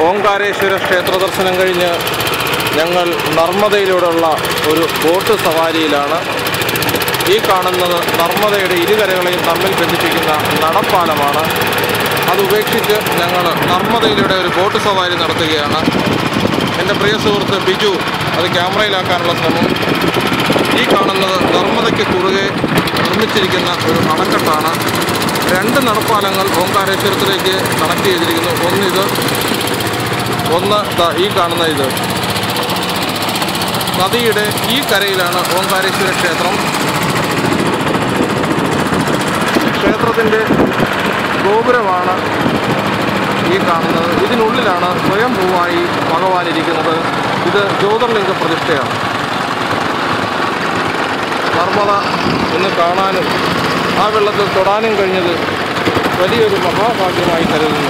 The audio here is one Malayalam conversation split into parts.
ഓംകാരേശ്വര ക്ഷേത്ര ദർശനം കഴിഞ്ഞ് ഞങ്ങൾ നർമ്മദയിലൂടെയുള്ള ഒരു ബോട്ട് സവാരിയിലാണ് ഈ കാണുന്നത് നർമ്മദയുടെ ഇരുകരകളെയും തമ്മിൽ ബന്ധിപ്പിക്കുന്ന നടപ്പാലമാണ് അത് ഉപേക്ഷിച്ച് ഞങ്ങൾ നർമ്മദയിലൂടെ ഒരു ബോട്ട് സവാരി നടത്തുകയാണ് എൻ്റെ പ്രിയ സുഹൃത്ത് ബിജു അത് ക്യാമറയിലാക്കാനുള്ള ശ്രമം ഈ കാണുന്നത് നർമ്മദയ്ക്ക് കുറുകെ നിർമ്മിച്ചിരിക്കുന്ന ഒരു അണക്കെട്ടാണ് രണ്ട് നടപ്പാലങ്ങൾ ഓംകാരേശ്വരത്തിലേക്ക് കണക്ട് ചെയ്തിരിക്കുന്നു ഒന്നിത് ഒന്ന് ദാ ഈ കാണുന്ന ഇത് നദിയുടെ ഈ കരയിലാണ് ഓംകാരേശ്വര ക്ഷേത്രം ക്ഷേത്രത്തിൻ്റെ ഗോപുരമാണ് ഈ കാണുന്നത് ഇതിനുള്ളിലാണ് സ്വയംഭൂവായി ഭഗവാൻ ഇരിക്കുന്നത് ഇത് ജ്യോതിർലിംഗ പ്രതിഷ്ഠയാണ് നർമ്മദ ഒന്ന് കാണാനും ആ വെള്ളത്തിൽ തൊടാനും കഴിഞ്ഞത് വലിയൊരു മഹാഭാഗ്യമായി കരുതുന്നു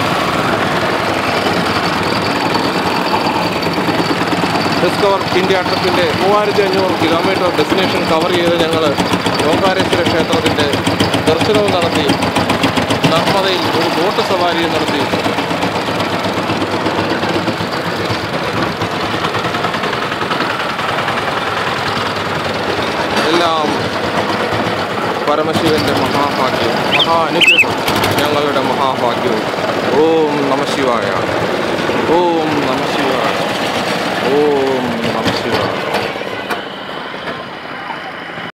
ഡിസ്കവർ ഇന്ത്യ ട്രിപ്പിൻ്റെ മൂവായിരത്തി അഞ്ഞൂറ് കിലോമീറ്റർ ഡെസ്റ്റിനേഷൻ കവർ ചെയ്ത് ഞങ്ങൾ ഓംകാരേശ്വര ക്ഷേത്രത്തിൻ്റെ ദർശനവും നടത്തി നർമ്മദയിൽ ഒരു ബോട്ട് സവാരിയും നടത്തി എല്ലാം പരമശിവന്റെ മഹാഭാഗ്യം മഹാ അനുഗ്രഹം ഞങ്ങളുടെ മഹാഭാഗ്യവും ഓം നമ ശിവായ ഓം